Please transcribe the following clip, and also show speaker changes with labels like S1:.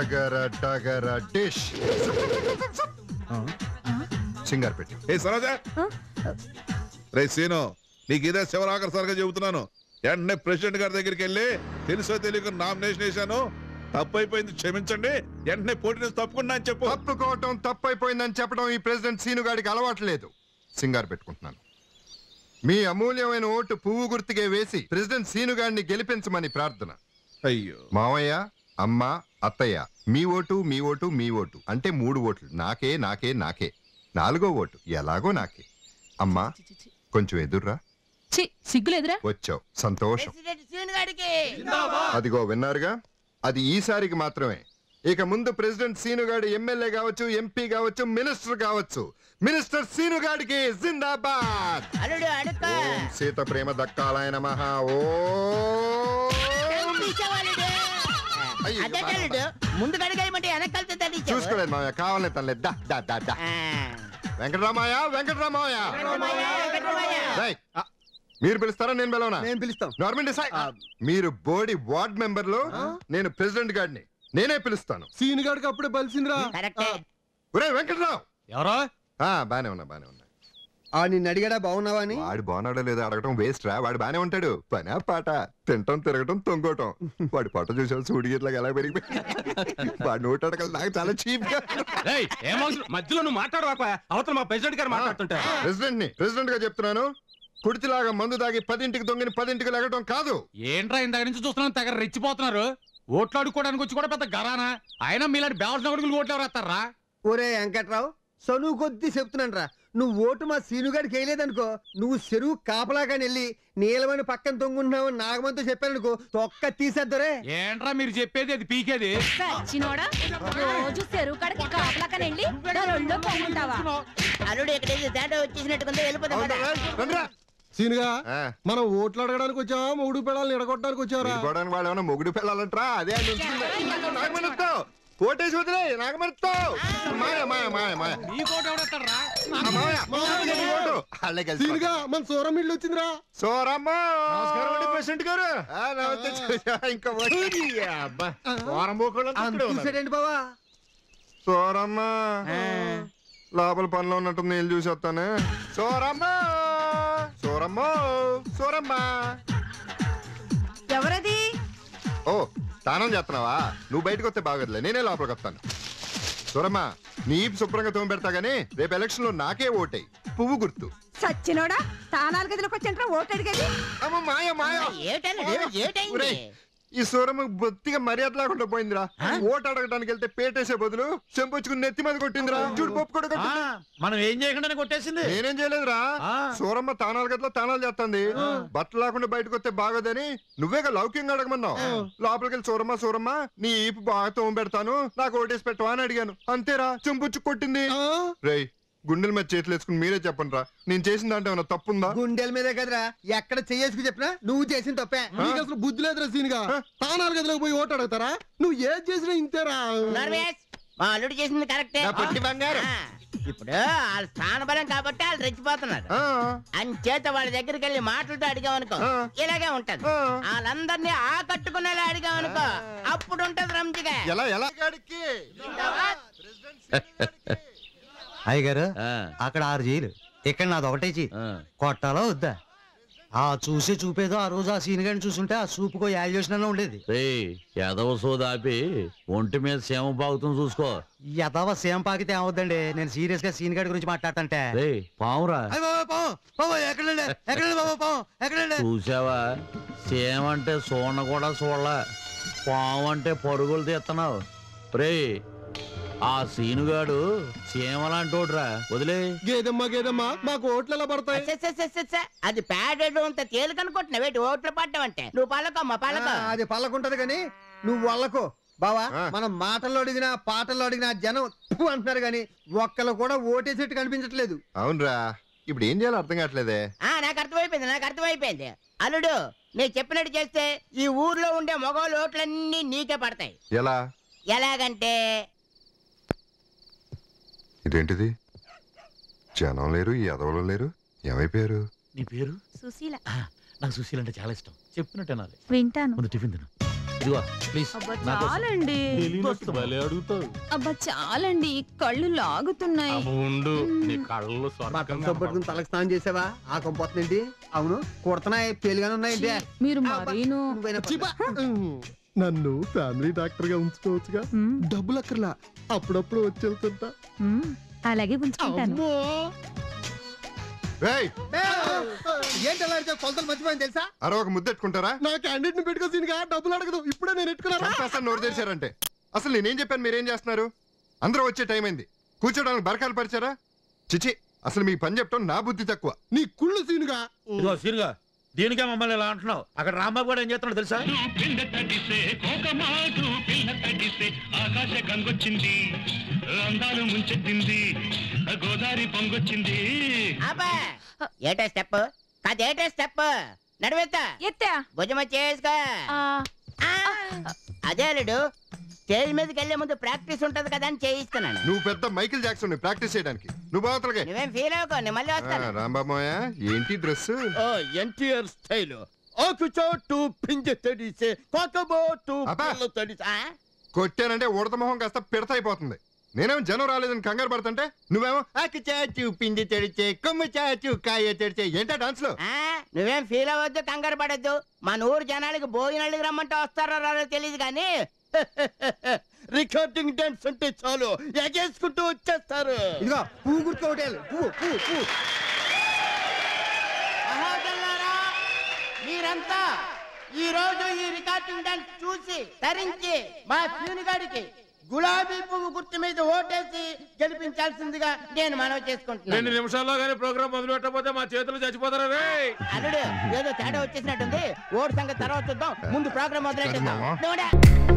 S1: డగర డగర dish సింగార్ పెట్టి
S2: ఏ సరోజా రే scene నీకు ఇదే శివరాకర్ గా చెబుతున్నాను వెంటనే ప్రెసిడెంట్ గారి దగ్గరికి వెళ్ళి తెలుసో తెలియక నామినేషన్ వేశాను తప్పు అయిపోయింది క్షమించండి వెంటనే పోటీ నుంచి తప్పుకున్నా అని చెప్పు
S1: తప్పుకోవటం తప్పైపోయిందని చెప్పడం ఈ ప్రెసిడెంట్ సీను గాడికి అలవాట్లేదు సింగార్ పెట్టుకుంటున్నాను మీ అమూల్యమైన ఓటు పువ్వు గుర్తుకే వేసి ప్రెసిడెంట్ సీను గారిని గెలిపించమని ప్రార్థన
S2: అయ్యో
S1: మావయ్య అమ్మ అత్తయ్య మీ ఓటు మీ ఓటు మీ ఓటు అంటే మూడు ఓట్లు నాకే నాకే నాకే నాలుగో ఓటు ఎలాగో నాకే అమ్మా కొంచెం ఎదుర్రా
S3: చి సిగ్గులేదురా
S1: వచ్చావు సంతోషం
S4: ప్రెసిడెంట్ సీన్ గారికి
S1: అదిగో విన్నారుగా అది ఈసారికి మాత్రమే ఇక ముందు ప్రెసిడెంట్ సీనుగాడు ఎమ్మెల్యే కావచ్చు ఎంపీ కావచ్చు మినిస్టర్ కావచ్చు మినిస్టర్ సీనుగాడికి జిందాబాద్
S4: అల్లుడు అడుక్కో
S1: ఓం సీత ప్రేమ దక్కాలయన మహా ఓ
S4: తల్లించావాలుడు.
S1: అయ్యో,
S4: అదే
S1: బాగా,
S4: అల్లుడు ముందు కడిగేయమంటే వెనకాలతో తల్లించావు
S1: చూసుకోలేదు మామయ్య కావాలని తనలే దా దా దా దా
S4: ఆ.
S1: వెంకటరామయ్య వెంకటరామయ్య
S4: వెంకటరమయ్య, వెంకటరమయ్య.
S1: రేయ్, మీరు పిలుస్తారా నేను పిలవనా
S5: నేను పిలుస్తాం
S1: నార్మల్ డిసైడ్ మీరు బోర్డి వార్డ్ మెంబర్ లో నేను ప్రెసిడెంట్ గాడిని నేనే పిలుస్తాను
S5: సీన్ గాడికి అప్పుడే బలిసిందిరా
S4: కరెక్టే
S1: ఒరే వెంకటరావు
S5: ఎవరా
S1: ఆ, బానే ఉన్నా బానే ఉన్నా
S5: ఆ నిన్ను అడిగాడా బాగున్నావా అని
S1: వాడు బాగున్నాడో లేదో అడగటం వేస్ట్ రా వాడు బానే ఉంటాడు పనా పాట తింటం తిరగటం తొంగోటం వాడి పొట్ట చూసావు సూడిగిట్లాగా ఎలా పెరిగిపోయి వాడు నోటి అడగలు నాకు చాలా చీప్ గా
S6: ఏయ్, ఏం అవసరం మధ్యలో నువ్వు మాట్లాడవాక అవతల మా ప్రెసిడెంట్ గారు మాట్లాడుతుంటే
S1: ప్రెసిడెంట్ ని ప్రెసిడెంట్ గా చెప్తున్నాను కుడితిలాగా మందు దాగి పదింటికి దొంగని పదింటికి లెగటం కాదు
S6: ఏంట్రా ఇందాక నుంచి చూస్తున్నాను తెగ రెచ్చిపోతున్నారు ఓట్లు అడుక్కోవడానికి వచ్చి కూడా పెద్ద గరానా అయినా మీలాంటి బేవసిన కొడుకులు ఓట్లు ఎవరు వేస్తారా
S5: ఒరే వెంకట్రావు చనువు కొద్దీ చెప్తున్నాను రా నువ్వు ఓటు మా సీనుగాడికి వేయలేదనుకో నువ్వు చెరువు కాపలాగాని వెళ్ళి నీలమని పక్కన తొంగుంటున్నావు నాగమంతో చెప్పాననుకో తొక్క తీసేద్దరే
S6: ఏంట్రా మీరు చెప్పేది అది పీకేది
S3: సచ్చినోడా రోజు చెరువు కాడకి కాపలాకని వెళ్ళి ఒళ్ళో పొంగుంటావా
S4: అల్లుడు ఇక్కడ ఏదో తేడా వచ్చేసినట్టుకుందో వెళ్ళిపోతాం
S1: అవునా?
S4: కదా.
S1: రండ్రా.
S5: సీనుగా
S1: ఆ,
S5: మనం ఓట్లు అడగడానికి వచ్చావా మూడు పెడాలను ఎడగొట్టడానికి వచ్చావరా
S1: వెళ్ళిపోవడానికి వాళ్ళు ఏమైనా మొగుడు పిల్లలంటరా అదే అని ఉంచుకుంది. నాగమణితో ఓటేసి వదిలే నాగమణితో మాయ మాయ మాయ మాయ
S6: నీ కోట ఎవడేస్తారా
S1: ఆ, మాయ, మాయ, నీ ఓటు. వాళ్ళే కలిసి
S5: సీనుగా మన సూరం ఇల్లు వచ్చిందిరా
S1: సోరమ్మ
S7: నమస్కారం అండి ప్రెసిడెంట్ గారు
S1: ఆ, నమస్తే చూసా, ఇంకా వచ్చి.
S7: అబ్బా వారం పోకోళ్ళంతా ఇక్కడే ఉన్నారు.
S5: చూసాడేంటి బావా
S1: సోరమ్మ లోపల పనిలో ఉన్నట్టుంది నేను చూసి వస్తాను సోరమ్మ సోరమ్మ సోరమ్మ
S3: ఎవరది
S1: ఓ స్నానం చేస్తున్నావా నువ్వు బయటకు వస్తే బాగోదులే నేనే లోపలికి వస్తాను సూరమ్మ నీ ఈపు శుభ్రంగా తోమి పెడతా గానీ రేపు ఎలక్షన్ లో నాకే ఓటై పువ్వు గుర్తు
S3: సచ్చినోడా తానాలు గదిలోకి వచ్చి ఓటు అడిగేది
S1: అమ్మ మాయ మాయ
S4: ఏటల్లుడు ఏటైంది
S1: ఒరేయ్, ఈ సూరమ్మ బొత్తిగా మర్యాద లేకుండా పోయిందిరా ఓటు అడగడానికి వెళ్తే పేటేసే బదులు చెంపొచ్చుకుని నెత్తి మీద కొట్టిందిరా చూడు పప్పు కూడా
S7: ఆ,
S1: కొట్టింది
S7: మనం ఏం చేయకుండా కొట్టేసింది
S1: నేనేం చేయలేదురా
S7: ఆ.
S1: సూరమ్మ తానాలు గట్ల తానాలు చేస్తుంది బట్టలు లేకుండా బయటకు వస్తే బాగోదని నువ్వేగా లౌక్యంగా అడగమన్నావు లోపలికి వెళ్ళి సూరమ్మ సూరమ్మ నీ ఈపు బాగా తోమ పెడతాను నాకు ఓటేసి పెట్టవా అని అడిగాను అంతేరా చెంపుచ్చు కొట్టింది రేయ్ గుండెల మీద చేతులు వేసుకుని మీరే చెప్పండి రా నేను చేసిన దాంట్లో ఏమైనా తప్పుందా
S5: గుండెల మీదే కదరా ఎక్కడ చెయ్యేసుకు చెప్పినా నువ్వు చేసిన తప్పే నీకు అసలు బుద్ధి లేదురా సీనుగా తానాలు గదిలోకి పోయి ఓటు అడుగుతారా నువ్వు ఏది చేసినా ఇంతేరా
S4: నర్వేస్ మా అల్లుడు చేసింది కరెక్టే
S1: నా పొట్టి బంగారం.
S4: ఆ, ఇప్పుడు వాళ్ళ స్థానబలం కాబట్టి వాళ్ళు రెచ్చిపోతున్నారు
S1: ఆ,
S4: అంచేత వాళ్ళ దగ్గరికి వెళ్ళి మాటలతో అడిగామనుకో
S1: ఆ.
S4: ఇలాగే ఉంటది
S1: ఆ.
S4: వాళ్ళందరినీ ఆకట్టుకునేలా అడిగామనుకో అప్పుడు ఉంటది రంజిగా
S1: ఎలా ఎలా గాడికి
S8: అయ్యగారు అక్కడ ఆరు జైలు ఇక్కడ నాది ఒకటే చీ కొట్టాలా వద్దా ఆ చూసే చూపేదో ఆ రోజు ఆ సీన్ గారిని చూసుంటే ఆ సూపుకో యాల్యూషన్ ఉండేది
S9: యాదవ సోదాపి ఒంటి మీద సేమ బాగుతుంది చూసుకో
S8: యథావ సేమ్ పాకితే ఏమవుద్దండి నేను సీరియస్ గా సీన్ గారి గురించి మాట్లాడతంటే
S9: రే పావురా
S8: అయ్ బాబా, పావు, పావు, ఎక్కడండి ఎక్కడండి బాబా పావు, ఎక్కడండి
S9: చూసావా సేమ అంటే సోన కూడా చూడలా పాము అంటే పరుగులు తీస్తున్నావు రే ఆ సీనుగాడు చీమలాంటోడ్రా వదిలే
S5: గేదమ్మా గేదమ్మా మాకు ఓట్లు ఎలా పడతాయి
S4: స, స, స, స, స. అది ప్యాడెడ్ అంత తేలికనుకుంటున్నావు వేటి ఓట్లు పడ్డం అంటే నువ్వు పలకమ్మ పలక
S5: ఆ, అది పల్లకుంటది కానీ నువ్వు వాళ్ళకు బావా
S1: ఆ.
S5: మనం మాటల్లో అడిగినా పాటల్లో అడిగినా జనం ఫు అంటున్నారు కానీ ఒక్కళ్ళు కూడా ఓటేసేట్టు కనిపించట్లేదు
S1: అవునరా ఇప్పుడు ఏం చేయాలో అర్థం కావట్లేదే
S4: ఆ నాకు అర్థమైపోయింది నాకు అర్థమైపోయింది అల్లుడు నేను చెప్పినట్టు చేస్తే ఈ ఊర్లో ఉండే మగవాళ్ళ ఓట్లన్నీ నీకే పడతాయి
S1: ఎలా
S4: ఎలాగంటే
S1: ఇదేంటిది జనం లేరు ఈ ఎదవలు లేరు ఏమైపోయారు
S9: నీ పేరు
S3: సుశీల
S9: నాకు సుశీల్ అంటే చాలా ఇష్టం చెప్పినట్టే నాది
S3: వింటాను
S9: ముందు టిఫిన్ తిను ఇదిగో ప్లీజ్
S3: అబ్బా
S9: నా కోసం.
S3: చాలండి
S6: భలే అడుగుతావు
S3: అబ్బా చాలండి కళ్ళు లాగుతున్నాయి
S6: ఉండు నీ కళ్ళు
S5: బట్టలతో పట్టుకుని తలకు స్నానం చేసావా ఆ కొంపొస్తుందేంటి అవును కుడుతున్నాయి పేలుగానే ఉన్నాయంటే
S3: మీరు మరీను
S5: నువ్వైనా
S10: చిబా. నన్ను ఫ్యామిలీ డాక్టర్ గా ఉంచుకోవచ్చుగా
S3: మ్మ్,
S10: డబ్బులు అక్కర్లా అప్పుడప్పుడు వచ్చి వెళ్తుంటా
S3: మ్మ్. అలాగే ఉంచుకుంటాను
S10: అమ్మో
S1: ఏయ్
S5: ఏంటి అలా అరిచావు? కొలతలు మర్చిపోయింది తెలుసా
S1: అరవ ఒక ముద్దెట్టుకుంటారా
S10: నా క్యాండిడేట్ ని పెట్టుకో సీన్గా డబ్బులు అడగదు ఇప్పుడే నేను ఎట్టుకున్నారా
S1: చంపేస్తాను నోరు తెరిచారంటే అసలు నేనేం చెప్పాను మీరేం చేస్తున్నారు అందరూ వచ్చే టైం అయింది కూర్చోడానికి బరకాలు పరిచారా చిచి అసలు మీ పని చెప్తాం నా బుద్ధి తక్కువ
S10: నీ కుళ్ళు సీనుగా
S7: ఇదిగో సీనుగా దీనికే మమ్మల్ని ఇలా అంటున్నావు అక్కడ రాంబాబు కూడా ఏం చేస్తున్నాడు తెలుసా
S11: పిల్ల తడిసే కోకమాటు పిల్ల తడిసే ఆకాశ గంగొచ్చింది అందాలు ముంచెత్తింది గోదావరి పొంగొచ్చింది
S4: అబ్బా ఏటా స్టెప్ కాదేటా స్టెప్ నడువేత్తా
S3: ఎత్తా
S4: భుజమ చేసుకో
S3: ఆ,
S4: ఆ, అదే అల్లుడు స్టేజ్ మీదకి వెళ్లే ముందు ప్రాక్టీస్ ఉంటది కదా అని చేయిస్తున్నాను
S1: నువ్వు పెద్ద మైకిల్ జాక్సన్ ప్రాక్టీస్ చేయడానికి నువ్వు బావతలకే
S4: నువ్వేం ఫీల్ అవ్వకో నేను మళ్ళీ వస్తాను
S1: రాంబాబోయ ఏంటి డ్రెస్
S7: ఎన్టీఆర్ స్టైల్ ఆకు చోటు పింజ తడిసే కోకబోటు
S1: అబ్బా.
S7: పిల్ల తడిసే
S4: ఆ?
S1: కొట్టానంటే ఉడత మొహం కాస్త పిడత అయిపోతుంది నేనేమో జనం రాలేదని కంగారు పడుతుంటే నువ్వేమో ఆకు చాచు పిండి తెడిచే కొమ్మ చాచు కాయ తెడిచే ఏంటా డాన్స్ లో
S4: ఆ? నువ్వేం ఫీల్ అవ్వద్దు కంగారు పడద్దు మన ఊరు జనాలకి భోజనాలకి రమ్మంటే వస్తారో రారో తెలియదు కానీ
S7: రికార్డింగ్ డాన్స్ అంటే చాలు ఎగేసుకుంటూ వచ్చేస్తారు
S5: ఇదిగో పువ్వు గుర్తు హోటల్ పువ్వు పువ్వు పువ్వు
S4: మహాజనులారా, మీరంతా ఈ రోజు ఈ రికార్డింగ్ డాన్స్ చూసి తరించి మా ప్యూనిగాడికి గులాబీ పువ్వు గుర్తు మీద ఓటేసి గెలిపించాల్సిందిగా నేను మనవి
S6: రెండు
S4: చేసుకుంటున్నాను
S6: నిమిషాల్లో కానీ ప్రోగ్రామ్ మొదలు పెట్టకపోతే మా చేతులు చచ్చిపోతారా రే
S4: అల్లుడు ఏదో తేడా వచ్చేసినట్టుంది ఓటు సంగతి తర్వాత చూద్దాం ముందు ప్రోగ్రామ్ మొదలెట్టిద్దాం నువ్వురా.